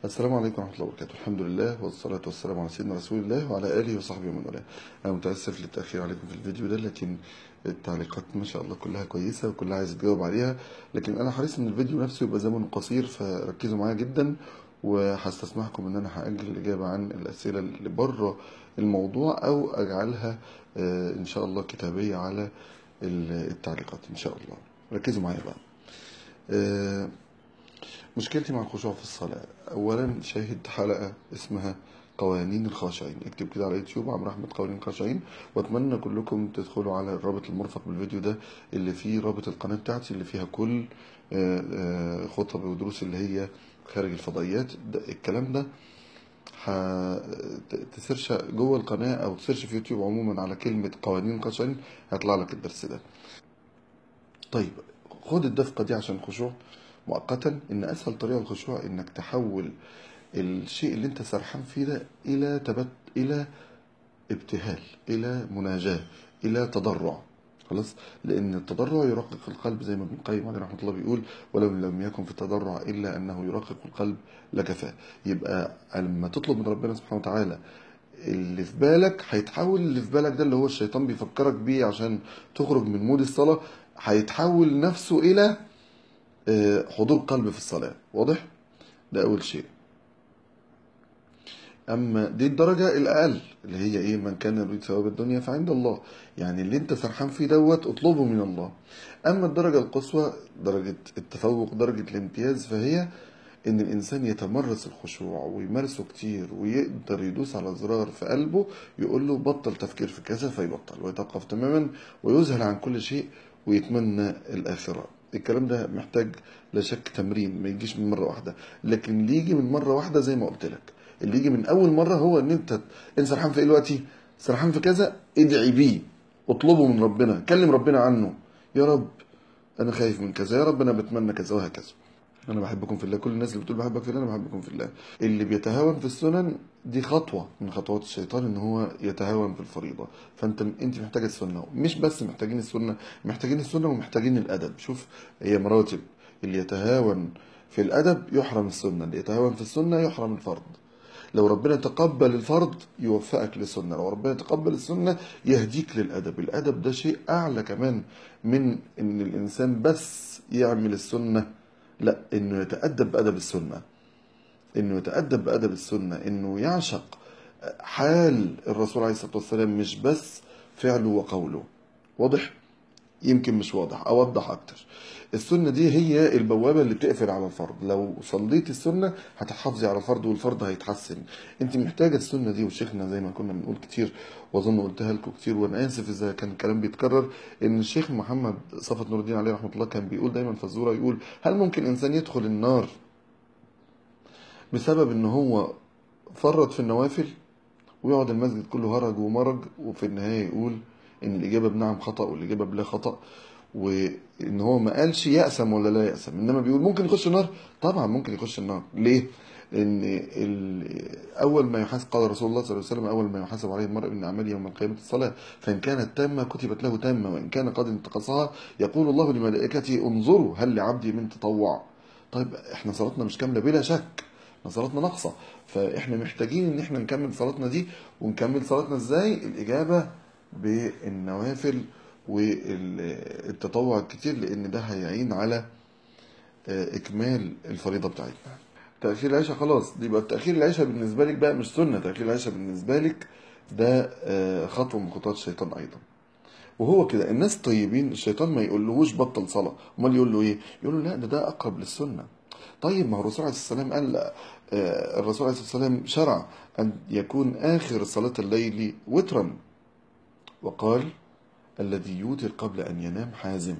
السلام عليكم ورحمة الله وبركاته الحمد لله والصلاة والسلام على سيدنا رسول الله وعلى آله وصحبه ومن والاه أنا متأسف للتأخير عليكم في الفيديو ده لكن التعليقات ما شاء الله كلها كويسة وكلها عايز تجاوب عليها لكن أنا حريص إن الفيديو نفسه يبقى زمنه قصير فركزوا معايا جدا وهستسمحكم إن أنا هأجل الإجابة عن الأسئلة اللي بره الموضوع أو أجعلها آه، إن شاء الله كتابية على التعليقات إن شاء الله ركزوا معايا بقى آه، مشكلتي مع الخشوع في الصلاة أولا شاهد حلقة اسمها قوانين الخاشعين اكتب كده على يوتيوب عمرو أحمد قوانين الخاشعين وأتمنى كلكم تدخلوا على الرابط المرفق بالفيديو ده اللي فيه رابط القناة بتاعتي اللي فيها كل آه، آه، خطب ودروس اللي هي خارج الفضائيات ده الكلام ده ه- ت- تسيرش جوه القناة أو تسيرش في يوتيوب عموما على كلمة قوانين الخاشعين هيطلع لك الدرس ده طيب خد الدفقة دي عشان الخشوع مؤقتا ان اسهل طريقة للخشوع انك تحول الشيء اللي انت سرحان فيه ده الى تبت الى ابتهال الى مناجاة الى تضرع خلاص لان التضرع يرقق القلب زي ما ابن القيم عليه رحمه الله بيقول ولو لم يكن في التضرع الا انه يرقق القلب لكفاه يبقى لما تطلب من ربنا سبحانه وتعالى اللي في بالك هيتحول اللي في بالك ده اللي هو الشيطان بيفكرك بيه عشان تخرج من مود الصلاة هيتحول نفسه إلى آه، حضور قلب في الصلاة واضح؟ ده أول شيء أما دي الدرجة الأقل اللي هي إيه من كان يريد ثواب الدنيا فعند الله يعني اللي أنت سرحان فيه دوت اطلبه من الله أما الدرجة القصوى درجة التفوق درجة الامتياز فهي إن الإنسان يتمرس الخشوع ويمارسه كتير ويقدر يدوس على زرار في قلبه يقول له بطل تفكير في كذا فيبطل ويتوقف تماما ويذهل عن كل شيء ويتمنى الآخرة الكلام ده محتاج لا شك تمرين ما يجيش من مرة واحدة لكن اللي يجي من مرة واحدة زي ما قلت لك اللي يجي من أول مرة هو إن أنت أنت سرحان في إيه دلوقتي سرحان في كذا ادعي بيه اطلبه من ربنا كلم ربنا عنه يا رب أنا خايف من كذا يا رب أنا بتمنى كذا وهكذا انا بحبكم في الله كل الناس اللي بتقول بحبك في الله انا بحبكم في الله اللي بيتهاون في السنن دي خطوه من خطوات الشيطان ان هو يتهاون في الفريضه فانت انت محتاج السنه مش بس محتاجين السنه محتاجين السنه ومحتاجين الادب شوف هي مراتب اللي يتهاون في الادب يحرم السنه اللي يتهاون في السنه يحرم الفرض لو ربنا تقبل الفرض يوفقك للسنة لو ربنا تقبل السنة يهديك للأدب الأدب ده شيء أعلى كمان من إن الإنسان بس يعمل السنة لا إنه يتأدب بأدب السنة إنه يتأدب بأدب السنة إنه يعشق حال الرسول عليه الصلاة والسلام مش بس فعله وقوله واضح؟ يمكن مش واضح اوضح اكتر السنه دي هي البوابه اللي بتقفل على الفرض لو صليت السنه هتحافظي على الفرض والفرض هيتحسن انت محتاجه السنه دي وشيخنا زي ما كنا بنقول كتير واظن قلتها لكم كتير وانا اسف اذا كان الكلام بيتكرر ان الشيخ محمد صفت نور الدين عليه رحمه الله كان بيقول دايما في الزوره يقول هل ممكن انسان يدخل النار بسبب ان هو فرط في النوافل ويقعد المسجد كله هرج ومرج وفي النهايه يقول ان الاجابه بنعم خطا والاجابه بلا خطا وان هو ما قالش يأسم ولا لا يأسم انما بيقول ممكن يخش النار طبعا ممكن يخش النار ليه لان ال- اول ما يحاسب قال رسول الله صلى الله عليه وسلم اول ما يحاسب عليه المرء من اعماله يوم القيامه الصلاه فان كانت تامه كتبت له تامه وان كان قد انتقصها يقول الله لملائكته انظروا هل لعبدي من تطوع طيب احنا صلاتنا مش كامله بلا شك احنا صلاتنا ناقصه فاحنا محتاجين ان احنا نكمل صلاتنا دي ونكمل صلاتنا ازاي الاجابه بالنوافل والتطوع الكتير لان ده هيعين على آه، اكمال الفريضه بتاعتنا تاخير العشاء خلاص دي يبقى تاخير العشاء بالنسبه لك بقى مش سنه تاخير العشاء بالنسبه لك ده آه، خطوه من خطوات الشيطان ايضا وهو كده الناس طيبين الشيطان ما يقولهوش بطل صلاه امال يقول له ايه يقول له لا ده ده اقرب للسنه طيب ما هو الرسول عليه الصلاه والسلام قال آه، الرسول عليه الصلاه والسلام شرع ان يكون اخر صلاه الليل وترا وقال الذي يوتر قبل أن ينام حازم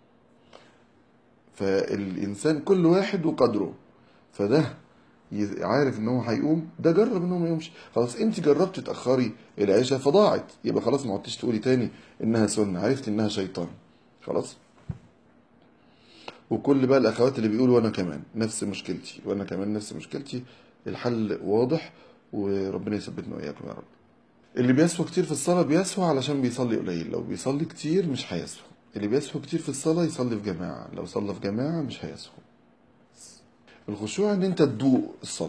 فالإنسان كل واحد وقدره فده ي- عارف ان هو هيقوم ده جرب ان هو ما يقومش خلاص انت جربت تاخري العشاء فضاعت يبقى خلاص ما عدتش تقولي تاني انها سنه عرفت انها شيطان خلاص وكل بقى الاخوات اللي بيقولوا وانا كمان نفس مشكلتي وانا كمان نفس مشكلتي الحل واضح وربنا يثبتنا واياكم يا رب اللي بيسهو كتير في الصلاة بيسهو علشان بيصلي قليل لو بيصلي كتير مش هيسهو اللي بيسهو كتير في الصلاة يصلي في جماعة لو صلى في جماعة مش هيسهو الخشوع ان انت تدوق الصلاة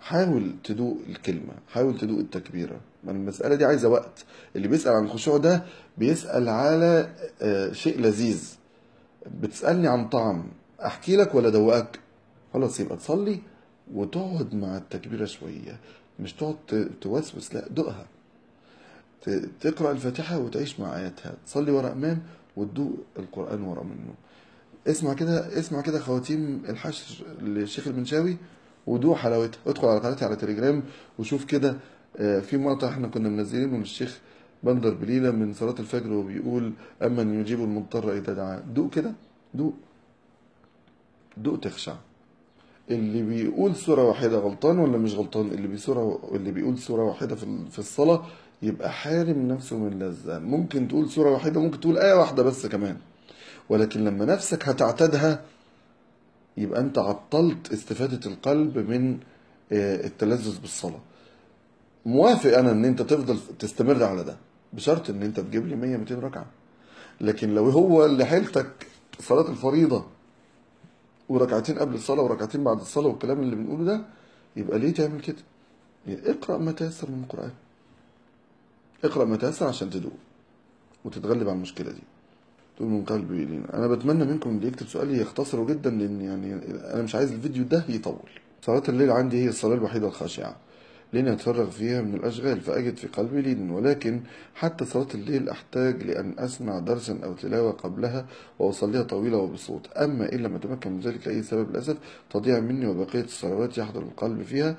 حاول تدوق الكلمة حاول تدوق التكبيرة ما المسألة دي عايزة وقت اللي بيسأل عن الخشوع ده بيسأل على آه، شيء لذيذ بتسألني عن طعم أحكي لك ولا أدوقك خلاص يبقى تصلي وتقعد مع التكبيرة شوية مش تقعد ت- توسوس لا دوقها ت- تقرأ الفاتحة وتعيش مع آياتها تصلي ورا إمام وتدوق القرآن ورا منه اسمع كده اسمع كده خواتيم الحشر للشيخ المنشاوي ودوق حلاوتها ادخل على قناتي على تليجرام وشوف كده آه، في مقطع احنا كنا منزلينه من الشيخ بندر بليلة من صلاة الفجر وبيقول أمن يجيب المضطر إذا دعاه دوق كده دوق دوق تخشع اللي بيقول سورة واحدة غلطان ولا مش غلطان اللي بيسورة اللي بيقول سورة واحدة في ال- في الصلاة يبقى حارم نفسه من لذة ممكن تقول سورة واحدة ممكن تقول آية واحدة بس كمان ولكن لما نفسك هتعتادها يبقى انت عطلت استفادة القلب من آه، التلذذ بالصلاة موافق انا ان انت تفضل تستمر على ده بشرط ان انت تجيب لي 100 200 ركعة لكن لو هو اللي حيلتك صلاة الفريضة وركعتين قبل الصلاة وركعتين بعد الصلاة والكلام اللي بنقوله ده يبقى ليه تعمل كده يعني اقرأ ما تيسر من القرآن اقرأ ما تيسر عشان تدوق وتتغلب على المشكلة دي تقول من قلبي لينا انا بتمنى منكم اللي يكتب سؤال يختصره جدا لان يعني انا مش عايز الفيديو ده يطول صلاة الليل عندي هي الصلاة الوحيدة الخاشعة لين أتفرغ فيها من الأشغال فأجد في قلبي لين ولكن حتى صلاة الليل أحتاج لأن أسمع درسا أو تلاوة قبلها وأصليها طويلة وبصوت أما إن لم أتمكن من ذلك لأي سبب للأسف تضيع مني وبقية الصلوات يحضر القلب فيها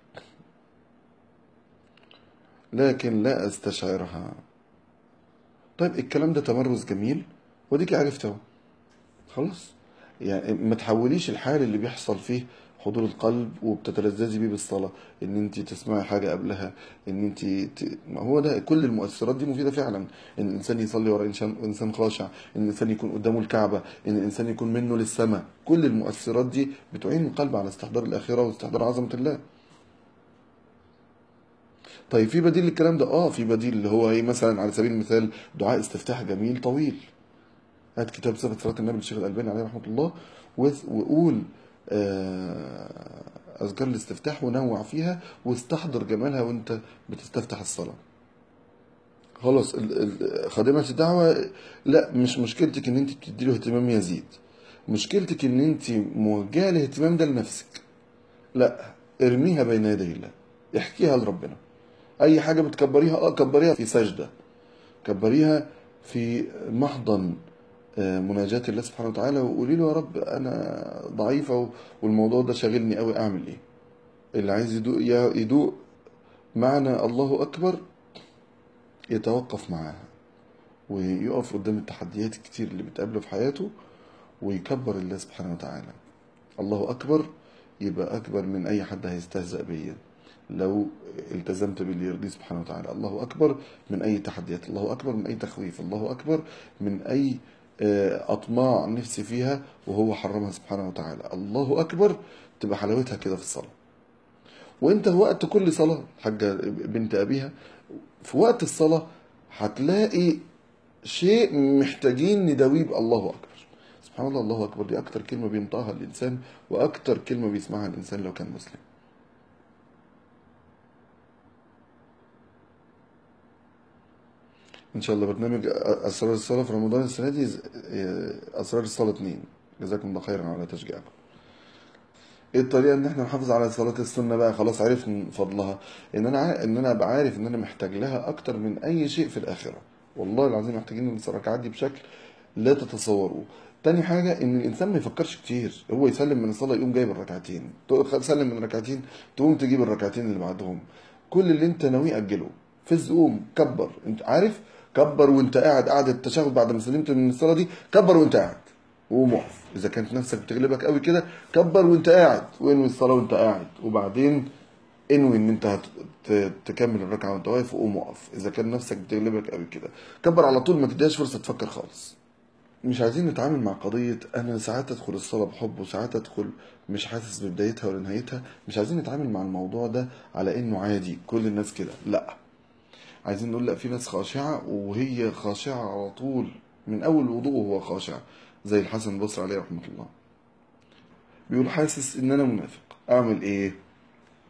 لكن لا أستشعرها طيب الكلام ده تمرس جميل وديك عرفت اهو خلاص يعني ما تحوليش الحال اللي بيحصل فيه حضور القلب وبتتلذذي بيه بالصلاة ان انت تسمعي حاجة قبلها ان انت ت... ما هو ده كل المؤثرات دي مفيدة فعلا ان الانسان يصلي ورا انسان انسان خاشع ان الانسان يكون قدامه الكعبة ان الانسان يكون منه للسماء كل المؤثرات دي بتعين القلب على استحضار الاخرة واستحضار عظمة الله طيب في بديل للكلام ده اه في بديل اللي هو ايه مثلا على سبيل المثال دعاء استفتاح جميل طويل هات كتاب صفة صلاة النبي للشيخ الألباني عليه رحمة الله وث- وقول آه، أذكار الاستفتاح ونوع فيها واستحضر جمالها وأنت بتستفتح الصلاة خلاص ال- ال- خادمة الدعوة لا مش مشكلتك ان انت بتدي له اهتمام يزيد مشكلتك ان انت موجهة الاهتمام ده لنفسك لا ارميها بين يدي الله احكيها لربنا اي حاجة بتكبريها اه كبريها في سجدة كبريها في محضن آه، مناجاة الله سبحانه وتعالى وقولي له يا رب انا ضعيفة والموضوع ده شاغلني قوي اعمل ايه اللي عايز يدوق يدوق معنى الله اكبر يتوقف معاها ويقف قدام التحديات الكتير اللي بتقابله في حياته ويكبر الله سبحانه وتعالى الله أكبر يبقى أكبر من أي حد هيستهزأ بيا لو التزمت باللي يرضيه سبحانه وتعالى الله أكبر من أي تحديات الله أكبر من أي تخويف الله أكبر من أي آه، أطماع نفسي فيها وهو حرمها سبحانه وتعالى الله أكبر تبقى حلاوتها كده في الصلاة وانت في وقت كل صلاة حاجة بنت أبيها في وقت الصلاة هتلاقي شيء محتاجين نداويه الله أكبر سبحان الله الله أكبر دي أكتر كلمة بينطقها الإنسان وأكتر كلمة بيسمعها الإنسان لو كان مسلم إن شاء الله برنامج أسرار الصلاة في رمضان السنة دي أسرار الصلاة اتنين جزاكم الله خيرا على تشجيعكم ايه الطريقه ان احنا نحافظ على صلاه السنه بقى خلاص عرفنا فضلها ان انا عارف ان انا ابقى عارف ان انا محتاج لها اكتر من اي شيء في الاخره والله العظيم محتاجين الركعات دي بشكل لا تتصوروه تاني حاجة إن الإنسان ما يفكرش كتير هو يسلم من الصلاة يقوم جايب الركعتين تسلم من الركعتين تقوم تجيب الركعتين اللي بعدهم كل اللي أنت ناويه أجله فز قوم كبر أنت عارف كبر وأنت قاعد قاعد التشهد بعد ما سلمت من الصلاة دي كبر وأنت قاعد وقوم اقف اذا كانت نفسك بتغلبك قوي كده كبر وانت قاعد وانوي الصلاه وانت قاعد وبعدين انوي ان انت هت... ت- تكمل الركعه وانت واقف وقوم اقف اذا كان نفسك بتغلبك قوي كده كبر على طول ما تديهاش فرصه تفكر خالص مش عايزين نتعامل مع قضية أنا ساعات أدخل الصلاة بحب وساعات أدخل مش حاسس ببدايتها ولا نهايتها مش عايزين نتعامل مع الموضوع ده على إنه عادي كل الناس كده لأ عايزين نقول لا في ناس خاشعة وهي خاشعة على طول من أول وضوء وهو خاشع زي الحسن البصري عليه رحمة الله بيقول حاسس إن أنا منافق أعمل إيه؟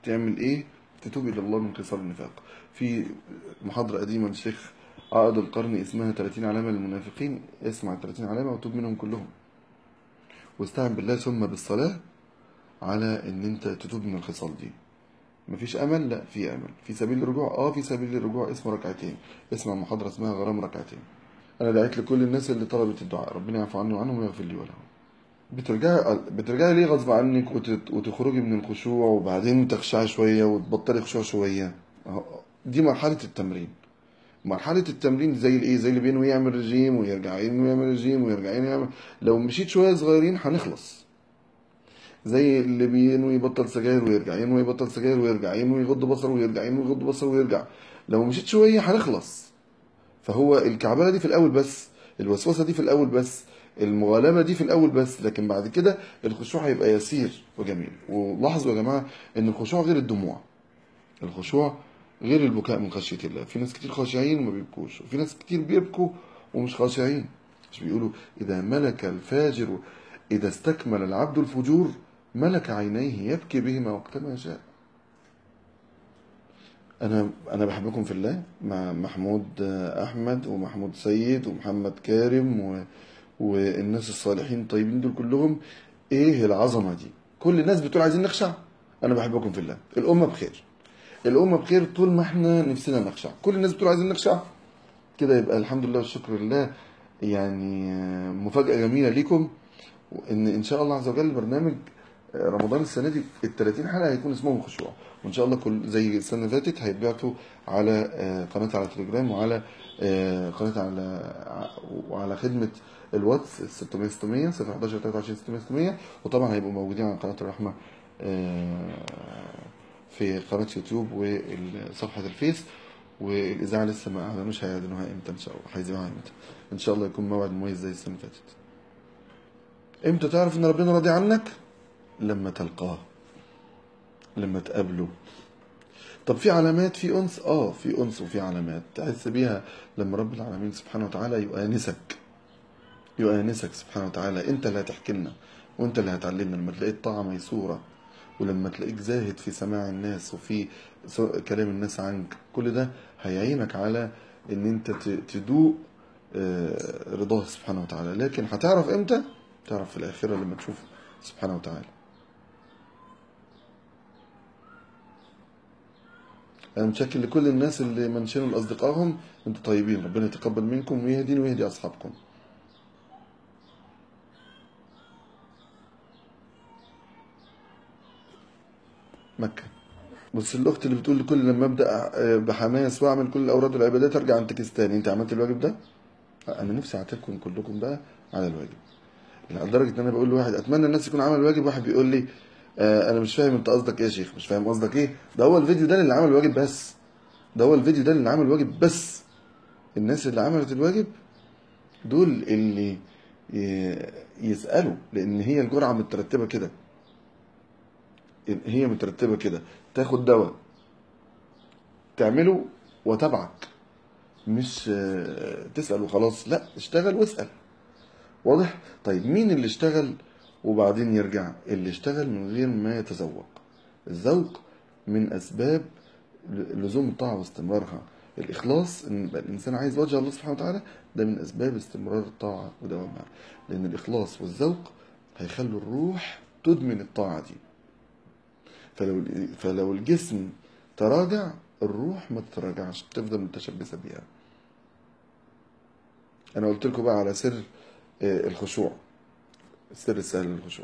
تعمل ايه تتوب الى الله من خصال النفاق في محاضرة قديمة للشيخ عقد القرن اسمها 30 علامة للمنافقين اسمع ال 30 علامة وتوب منهم كلهم واستعن بالله ثم بالصلاة على ان انت تتوب من الخصال دي مفيش امل لا في امل في سبيل الرجوع اه في سبيل الرجوع اسمه ركعتين اسمع محاضرة اسمها غرام ركعتين انا دعيت لكل الناس اللي طلبت الدعاء ربنا يعفو عني وعنهم ويغفر لي ولهم بترجعي بترجعي ليه غصب عنك وتت- وتخرجي من الخشوع وبعدين تخشعي شويه وتبطلي خشوع شويه أهو دي مرحله التمرين مرحله التمرين زي الايه زي اللي بينوي يعمل رجيم ويرجع ينوي يعمل رجيم ويرجع ينوي يعمل لو مشيت شويه صغيرين هنخلص زي اللي بينوي يبطل سجاير ويرجع ينوي يبطل سجاير ويرجع ينوي يغض بصره ويرجع ينوي يغض بصره ويرجع لو مشيت شويه هنخلص فهو الكعبله دي في الاول بس الوسوسه دي في الاول بس المغالبه دي في الاول بس لكن بعد كده الخشوع هيبقى يسير وجميل ولاحظوا يا جماعه ان الخشوع غير الدموع الخشوع غير البكاء من خشيه الله في ناس كتير خاشعين وما بيبكوش وفي ناس كتير بيبكوا ومش خاشعين مش بيقولوا اذا ملك الفاجر اذا استكمل العبد الفجور ملك عينيه يبكي بهما وقتما شاء انا انا بحبكم في الله مع محمود احمد ومحمود سيد ومحمد كارم و... والناس الصالحين الطيبين دول كلهم ايه العظمه دي كل الناس بتقول عايزين نخشع انا بحبكم في الله الامه بخير الامه بخير طول ما احنا نفسنا نخشع كل الناس بتقول عايزين نخشع كده يبقى الحمد لله والشكر لله يعني مفاجاه جميله ليكم وان ان شاء الله عز وجل برنامج رمضان السنه دي ال 30 حلقه هيكون اسمهم خشوع وان شاء الله كل زي السنه اللي فاتت هيتبعتوا على آه، قناتي على تليجرام وعلى آه، قناتي على وعلى خدمه الواتس 600 600 011 23 600 600 وطبعا هيبقوا موجودين على قناه الرحمه آه، في قناه يوتيوب وصفحه الفيس والاذاعه لسه ما اعلنوش هيعلنوها امتى ان شاء الله هيذيعوها امتى ان شاء الله يكون موعد مميز زي السنه اللي فاتت امتى تعرف ان ربنا راضي عنك لما تلقاه لما تقابله طب في علامات في انس اه في انس وفي علامات تحس بيها لما رب العالمين سبحانه وتعالى يؤانسك يؤانسك سبحانه وتعالى انت اللي هتحكي لنا وانت اللي هتعلمنا لما تلاقي الطاعه ميسوره ولما تلاقيك زاهد في سماع الناس وفي س- كلام الناس عنك كل ده هيعينك على ان انت ت- تدوق آه، رضاه سبحانه وتعالى لكن هتعرف امتى تعرف في الاخره لما تشوف سبحانه وتعالى انا متشكر لكل الناس اللي منشنوا لاصدقائهم انتوا طيبين ربنا يتقبل منكم ويهديني ويهدي اصحابكم مكة بص الاخت اللي بتقول كل لما ابدا آه، بحماس واعمل كل الاوراد والعبادات ارجع انتكس تاني انت عملت الواجب ده انا نفسي اعاتبكم كلكم بقى على الواجب يعني لدرجه ان انا بقول لواحد اتمنى الناس يكون عمل الواجب واحد بيقول لي آه انا مش فاهم انت قصدك ايه يا شيخ مش فاهم قصدك ايه ده هو الفيديو ده اللي عمل الواجب بس ده هو الفيديو ده اللي عمل الواجب بس الناس اللي عملت الواجب دول اللي ي- يسألوا لأن هي الجرعة مترتبة كده هي مترتبة كده تاخد دواء تعمله وتبعك مش آه، تسأل وخلاص لا اشتغل واسأل واضح طيب مين اللي اشتغل وبعدين يرجع اللي اشتغل من غير ما يتذوق الذوق من أسباب لزوم الطاعة واستمرارها الإخلاص إن يبقى الإنسان عايز وجه الله سبحانه وتعالى ده من أسباب استمرار الطاعة ودوامها لأن الإخلاص والذوق هيخلوا الروح تدمن الطاعة دي فلو فلو الجسم تراجع الروح ما تتراجعش تفضل متشبثة بيها أنا قلت لكم بقى على سر آه، الخشوع السر السهل للخشوع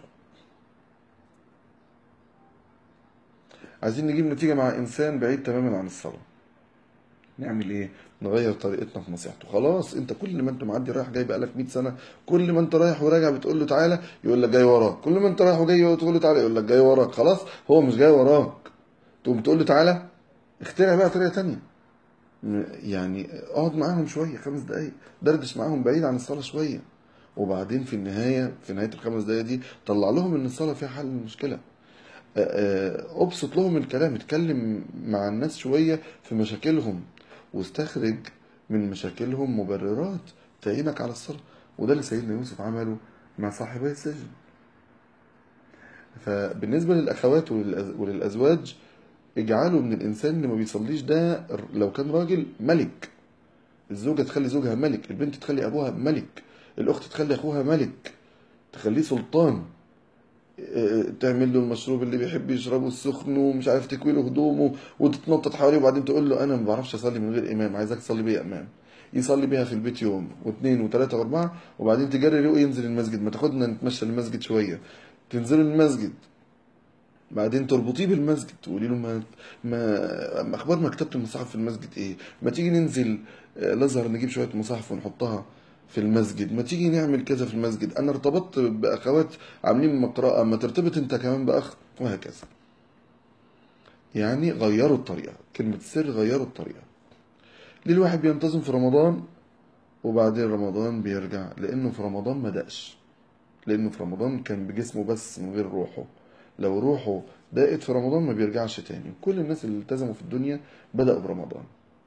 عايزين نجيب نتيجة مع إنسان بعيد تماما عن الصلاة نعمل إيه؟ نغير طريقتنا في نصيحته خلاص أنت كل ما أنت معدي رايح جاي بقالك 100 سنة كل ما أنت رايح وراجع بتقول له تعالى يقول لك جاي وراك كل ما أنت رايح وجاي تقول له تعالى يقول لك جاي وراك خلاص هو مش جاي وراك تقوم تقول له تعالى اخترع بقى طريقة تانية يعني اقعد معاهم شوية خمس دقايق دردش معاهم بعيد عن الصلاة شوية وبعدين في النهاية في نهاية الخمس دقايق دي طلع لهم ان الصلاة فيها حل المشكلة ابسط لهم الكلام اتكلم مع الناس شوية في مشاكلهم واستخرج من مشاكلهم مبررات تعينك على الصلاة وده اللي سيدنا يوسف عمله مع صاحبي السجن فبالنسبة للأخوات وللأز- وللأزواج اجعله من الانسان اللي ما بيصليش ده لو كان راجل ملك الزوجه تخلي زوجها ملك البنت تخلي ابوها ملك الاخت تخلي اخوها ملك تخليه سلطان آه، تعمل له المشروب اللي بيحب يشربه السخن ومش عارف تكوي له هدومه وتتنطط حواليه وبعدين تقول له انا ما بعرفش اصلي من غير امام عايزك تصلي بيا امام يصلي بيها في البيت يوم واثنين وثلاثة واربعة وبعدين تجري ريقه ينزل المسجد ما تاخدنا نتمشى المسجد شوية تنزلوا المسجد بعدين تربطيه بالمسجد تقولي له ما ما اخبار مكتبه المصاحف في المسجد ايه ما تيجي ننزل آه، الازهر نجيب شويه مصاحف ونحطها في المسجد ما تيجي نعمل كذا في المسجد انا ارتبطت باخوات عاملين مقرأة ما ترتبط انت كمان باخ وهكذا يعني غيروا الطريقة كلمة السر غيروا الطريقة ليه الواحد بينتظم في رمضان وبعدين رمضان بيرجع لانه في رمضان ما دقش لانه في رمضان كان بجسمه بس من غير روحه لو روحه ضاقت في رمضان ما بيرجعش تاني كل الناس اللي التزموا في الدنيا بدأوا برمضان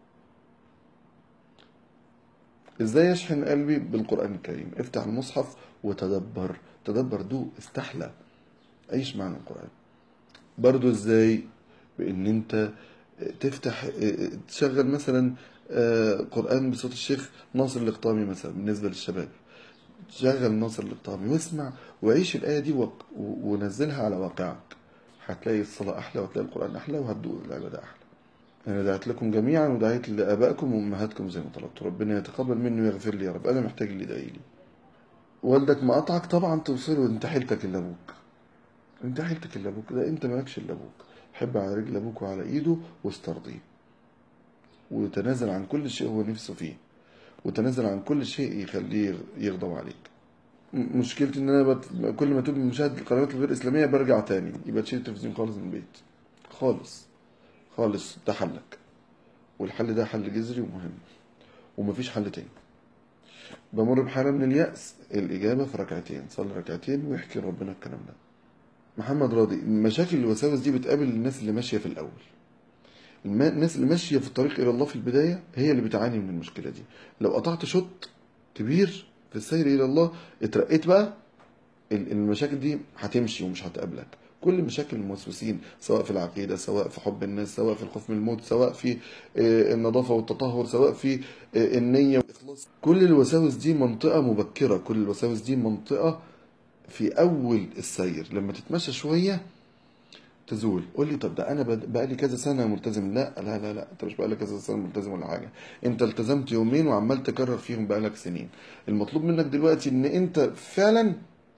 ازاي اشحن قلبي بالقرآن الكريم افتح المصحف وتدبر تدبر دو استحلى عيش معنى القرآن برضو ازاي بان انت تفتح تشغل مثلا آه، قرآن بصوت الشيخ ناصر الاقطامي مثلا بالنسبة للشباب شغل ناصر الاقطامي واسمع وعيش الآية دي ونزلها على واقعك هتلاقي الصلاة أحلى وهتلاقي القرآن أحلى وهتدوق العبادة أحلى أنا دعيت لكم جميعا ودعيت لآبائكم وأمهاتكم زي ما طلبت ربنا يتقبل مني ويغفر لي يا رب أنا محتاج اللي يدعي لي والدك مقاطعك طبعا توصله أنت حيلتك إلا أبوك أنت حيلتك إلا أبوك ده أنت مالكش إلا أبوك حب على رجل أبوك وعلى إيده واسترضيه وتنازل عن كل شيء هو نفسه فيه وتنازل عن كل شيء يخليه يغضب عليك مشكلتي ان انا بت... كل ما تبقى مشاهد القنوات الغير اسلاميه برجع تاني يبقى تشيل التلفزيون خالص من البيت خالص خالص ده حلك والحل ده حل جذري ومهم ومفيش حل تاني بمر بحالة من اليأس الإجابة في ركعتين صلي ركعتين ويحكي ربنا الكلام ده محمد راضي مشاكل الوساوس دي بتقابل الناس اللي ماشية في الأول الناس اللي ماشية في الطريق إلى الله في البداية هي اللي بتعاني من المشكلة دي لو قطعت شوط كبير في السير إلى الله اترقيت بقى المشاكل دي هتمشي ومش هتقابلك كل مشاكل الموسوسين سواء في العقيدة سواء في حب الناس سواء في الخوف من الموت سواء في آه، النظافة والتطهر سواء في آه، النية والإخلاص كل الوساوس دي منطقة مبكرة كل الوساوس دي منطقة في أول السير لما تتمشى شوية تزول قول لي طب ده انا بقى لي كذا سنه ملتزم لا لا لا لا انت مش بقى لك كذا سنه ملتزم ولا حاجه انت التزمت يومين وعمال تكرر فيهم بقى لك سنين المطلوب منك دلوقتي ان انت فعلا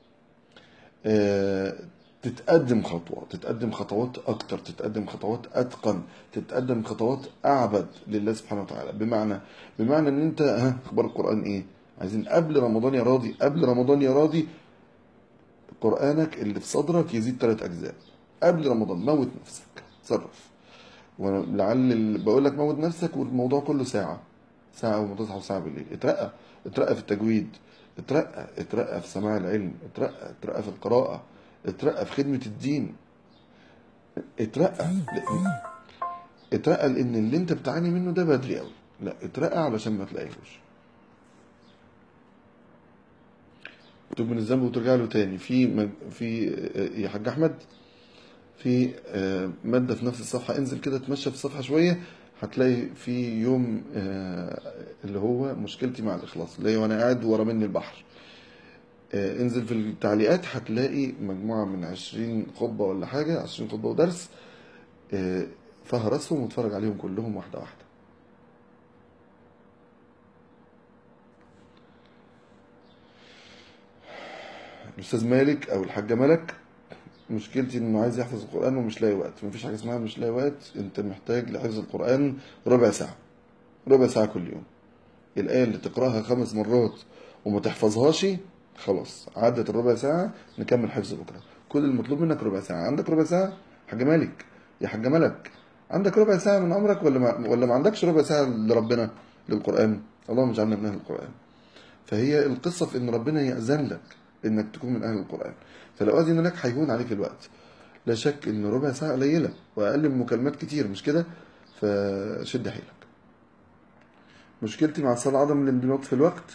آه تتقدم خطوة تتقدم خطوات أكتر تتقدم خطوات أتقن تتقدم خطوات أعبد لله سبحانه وتعالى بمعنى بمعنى إن أنت ها أخبار القرآن إيه؟ عايزين قبل رمضان يا راضي قبل رمضان يا راضي قرآنك اللي في صدرك يزيد ثلاث أجزاء قبل رمضان موت نفسك تصرف ولعل بقول لك موت نفسك والموضوع كله ساعة ساعة وما تصحى وساعة بالليل اترقى اترقى في التجويد اترقى اترقى في سماع العلم اترقى اترقى في القراءة اترقى في خدمة الدين اترقى اترقى لان اللي انت بتعاني منه ده بدري قوي لا اترقى علشان ما تلاقيهوش تتوب من الذنب وترجع له تاني في في يا حاج احمد في آه، مادة في نفس الصفحة انزل كده تمشى في الصفحة شوية هتلاقي في يوم آه، اللي هو مشكلتي مع الإخلاص اللي هي وأنا قاعد ورا مني البحر آه، انزل في التعليقات هتلاقي مجموعة من عشرين خطبة ولا حاجة عشرين خطبة ودرس فهرسهم واتفرج عليهم كلهم واحدة واحدة الأستاذ مالك أو الحاجة ملك مشكلتي انه عايز يحفظ القران ومش لاقي وقت مفيش حاجه اسمها مش لاقي وقت انت محتاج لحفظ القران ربع ساعه ربع ساعه كل يوم الايه اللي تقراها خمس مرات وما تحفظهاش خلاص عدت الربع ساعه نكمل حفظ بكره كل المطلوب منك ربع ساعه عندك ربع ساعه حاجه مالك يا حاجه ملك عندك ربع ساعه من عمرك ولا ما ولا ما عندكش ربع ساعه لربنا للقران اللهم اجعلنا من اهل القران فهي القصه في ان ربنا ياذن لك انك تكون من اهل القران فلو أذن لك هيهون عليك الوقت لا شك ان ربع ساعة قليلة واقل من مكالمات كتير مش كده فشد حيلك مشكلتي مع الصلاة عدم الانضباط في الوقت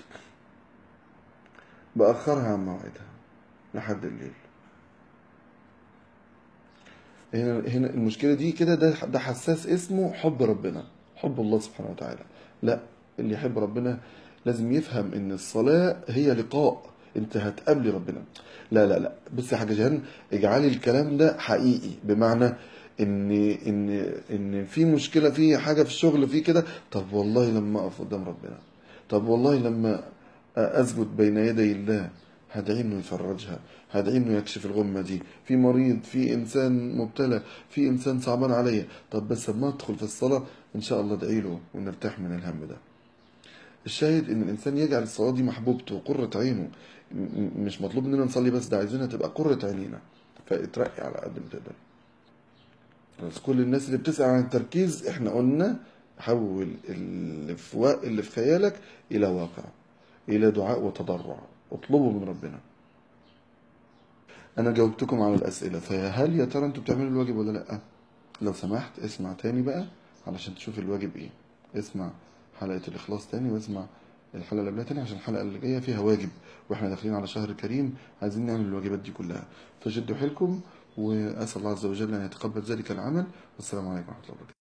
بأخرها عن موعدها لحد الليل هنا هنا المشكله دي كده ده ده حساس اسمه حب ربنا حب الله سبحانه وتعالى لا اللي يحب ربنا لازم يفهم ان الصلاه هي لقاء انت هتقابلي ربنا لا لا لا بصي يا حاجه جهان اجعلي الكلام ده حقيقي بمعنى ان ان ان في مشكله في حاجه في الشغل في كده طب والله لما اقف قدام ربنا طب والله لما اسجد بين يدي الله هدعي انه يفرجها هدعي انه يكشف الغمه دي في مريض في انسان مبتلى في انسان صعبان عليا طب بس لما ادخل في الصلاه ان شاء الله ادعي له ونرتاح من الهم ده الشاهد ان الانسان يجعل الصلاه دي محبوبته وقره عينه م- م- مش مطلوب مننا نصلي بس ده عايزينها تبقى قره عينينا فاترقي على قد ما تقدر بس كل الناس اللي بتسأل عن التركيز احنا قلنا حول اللي في, وا... اللي في خيالك الى واقع الى دعاء وتضرع اطلبوا من ربنا انا جاوبتكم على الاسئله فهل يا ترى انتوا بتعملوا الواجب ولا لا لو سمحت اسمع تاني بقى علشان تشوف الواجب ايه اسمع حلقه الاخلاص تاني واسمع الحلقه اللي قبلها تاني عشان الحلقه اللي جايه فيها واجب واحنا داخلين على شهر كريم عايزين نعمل الواجبات دي كلها فشدوا حيلكم واسال الله عز وجل ان يتقبل ذلك العمل والسلام عليكم ورحمه الله وبركاته